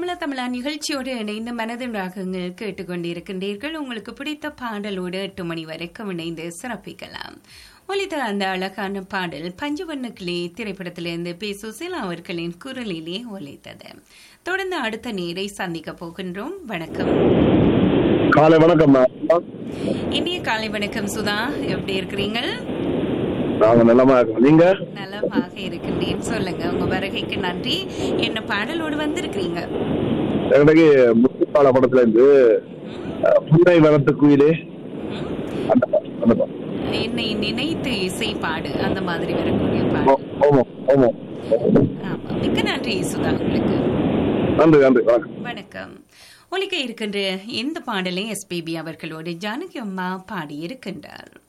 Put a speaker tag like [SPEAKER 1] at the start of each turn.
[SPEAKER 1] தமிழா தமிழா நிகழ்ச்சியோடு இணைந்து மனதின் ராகங்கள் கேட்டுக்கொண்டிருக்கின்றீர்கள் உங்களுக்கு பிடித்த பாடலோடு எட்டு மணி வரைக்கும் இணைந்து சிறப்பிக்கலாம் ஒலித்த அந்த அழகான பாடல் பஞ்சவண்ண கிளி திரைப்படத்திலிருந்து பி சுசீலா அவர்களின் குரலிலே ஒலித்தது தொடர்ந்து அடுத்த நேரை சந்திக்க போகின்றோம் வணக்கம்
[SPEAKER 2] காலை வணக்கம்
[SPEAKER 1] இனிய காலை வணக்கம் சுதா எப்படி இருக்கிறீங்க
[SPEAKER 2] நாங்க நலமா இருக்கோம் நீங்க
[SPEAKER 1] நலமாக இருக்கின்றேன் சொல்லுங்க உங்க வருகைக்கு நன்றி என்ன பாடலோடு வந்திருக்கிறீங்க
[SPEAKER 2] எனக்கு முத்துப்பால படத்துல இருந்து அஹ், புன்னை வளர்த்த குயிலே
[SPEAKER 1] ம்?
[SPEAKER 2] அந்த பாட்டு, அந்த பாட்டு.
[SPEAKER 1] என்னை நினைத்து இசை பாடு அந்த மாதிரி வரக்கூடிய
[SPEAKER 2] ஓ,
[SPEAKER 1] பாடு
[SPEAKER 2] ஆமாம் ஆமாம்
[SPEAKER 1] ஆமா மிக்க நன்றி சுதா உங்களுக்கு
[SPEAKER 2] நன்றி நன்றி வணக்கம்
[SPEAKER 1] வணக்கம் ஒலிக்க இருக்கின்ற இந்த பாடலை எஸ்பிபி அவர்களோடு ஜானகி அம்மா பாடியிருக்கின்றார்